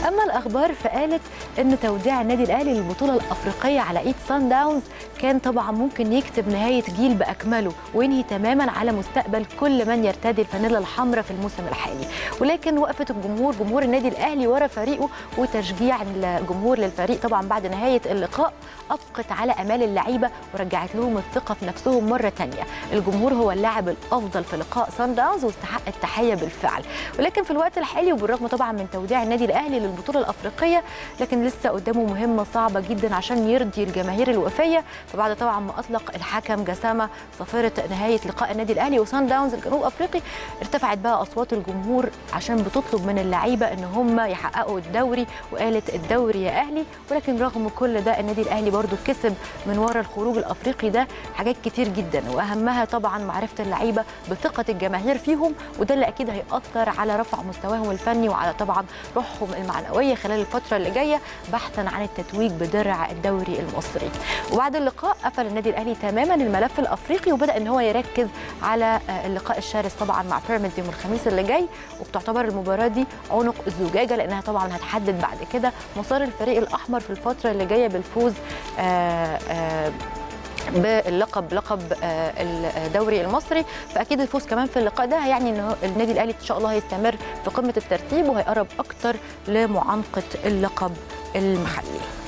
اما الاخبار فقالت ان توديع النادي الاهلي للبطوله الافريقيه على ايد سان داونز كان طبعا ممكن يكتب نهايه جيل باكمله وينهي تماما على مستقبل كل من يرتدي الفانيلا الحمراء في الموسم الحالي ولكن وقفه الجمهور جمهور النادي الاهلي ورا فريقه وتشجيع الجمهور للفريق طبعا بعد نهايه اللقاء ابقت على امال اللعيبه ورجعت لهم الثقه في نفسهم مره ثانيه الجمهور هو اللاعب الافضل في لقاء سان داونز واستحق التحيه بالفعل ولكن في الوقت الحالي وبالرغم طبعا من توديع النادي الاهلي للبطوله الافريقيه لكن لسه قدامه مهمه صعبه جدا عشان يرضي الجماهير الوفيه فبعد طبعا ما اطلق الحكم جسامه صفيره نهايه لقاء النادي الاهلي وسان داونز الجنوب افريقي ارتفعت بقى اصوات الجمهور عشان بتطلب من اللعيبه ان هم يحققوا الدوري وقالت الدوري يا اهلي ولكن رغم كل ده النادي الاهلي برضو كسب من ورا الخروج الافريقي ده حاجات كتير جدا واهمها طبعا معرفه اللعيبه بثقه الجماهير فيهم وده اللي اكيد هياثر على رفع مستواهم الفني وعلى طبعا روحهم المعنويه خلال الفتره اللي جايه بحثا عن التتويج بدرع الدوري المصري وبعد اللقاء قفل النادي الاهلي تماما الملف الافريقي وبدا ان هو يركز على اللقاء الشرس طبعا مع بيراميدز يوم الخميس اللي جاي وبتعتبر المباراه دي عنق الزجاجه لانها طبعا هتحدد بعد كده مسار الفريق الاحمر في الفتره اللي جايه بالفوز آآ آآ باللقب لقب الدوري المصري فاكيد الفوز كمان في اللقاء ده هيعني ان النادي الاهلي ان شاء الله هيستمر في قمه الترتيب وهيقرب اكتر لمعانقه اللقب المحلي